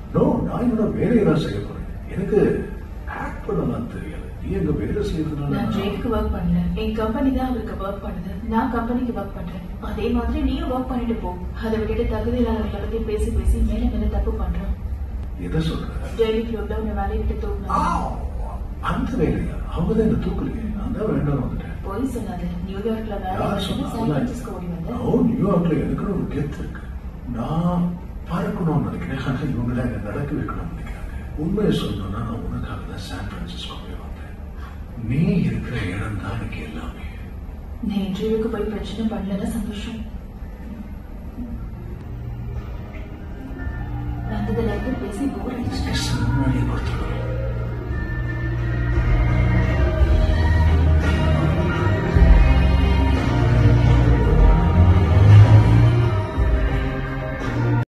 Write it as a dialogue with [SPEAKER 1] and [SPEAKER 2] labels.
[SPEAKER 1] No நான் என்னோட வேலையை தான் செய்ய போறேன் எனக்கு ஆக்ட் பண்ணலாம் தெரியாது நீ எங்க வேலை செய்யறதுனால
[SPEAKER 2] நான் ஜெயிலுக்கு ஒர்க் பண்ணல என் கம்பெனி தான் அவருக்கு ஒர்க் பண்ணுது நான் கம்பெனிக்கு ஒர்க் பண்றேன் அதே மாதிரி நீயும் ஒர்க் பண்ணிட்டு போ அதை விட்டுட்டு தகுதி இல்லாதவங்களை பத்தி பேசி பேசி மேல மேல தப்பு பண்றான்
[SPEAKER 1] எதை சொல்ற
[SPEAKER 2] டெய்லிக்கு உள்ள உன்னை வேலையை விட்டு தூக்கணும்
[SPEAKER 1] ஆவ்! அந்த வேலையா அவங்க தான் என்ன தூக்கலையே நான் தான் வேண்டாம் வந்துட்டேன்
[SPEAKER 2] போய் சொன்னாது நியூயார்க்ல வேலை
[SPEAKER 1] யார்
[SPEAKER 2] கிடைச்சது
[SPEAKER 1] சொன்னா?
[SPEAKER 2] சான் பிரான்சிஸ்கோ ஓடி வந்த
[SPEAKER 1] ஓ நியூயார்க்ல எனக்கு ஒரு கெத்து இருக்கு நான் பறக்கணும்னு நினைக்கிறேன் ஆனா இவங்கள என்ன நடக்க வைக்கணும்னு நினைக்கிறாங்க உண்மையை சொல்லணும்னா நான் உனக்காக தான் சான் பிரான்சிஸ்கோவே வந்தேன் நீ இருக்கிற இடம் தான் எனக்கு எல்லாமே
[SPEAKER 2] நீ இன்டர்வியூக்கு போய் பிரச்சனை பண்ணலன்னா சந்தோஷம் வந்ததுல இருந்து பேசி போர் அடிச்சு
[SPEAKER 1] முன்னாடியே கொடுத்துருவேன்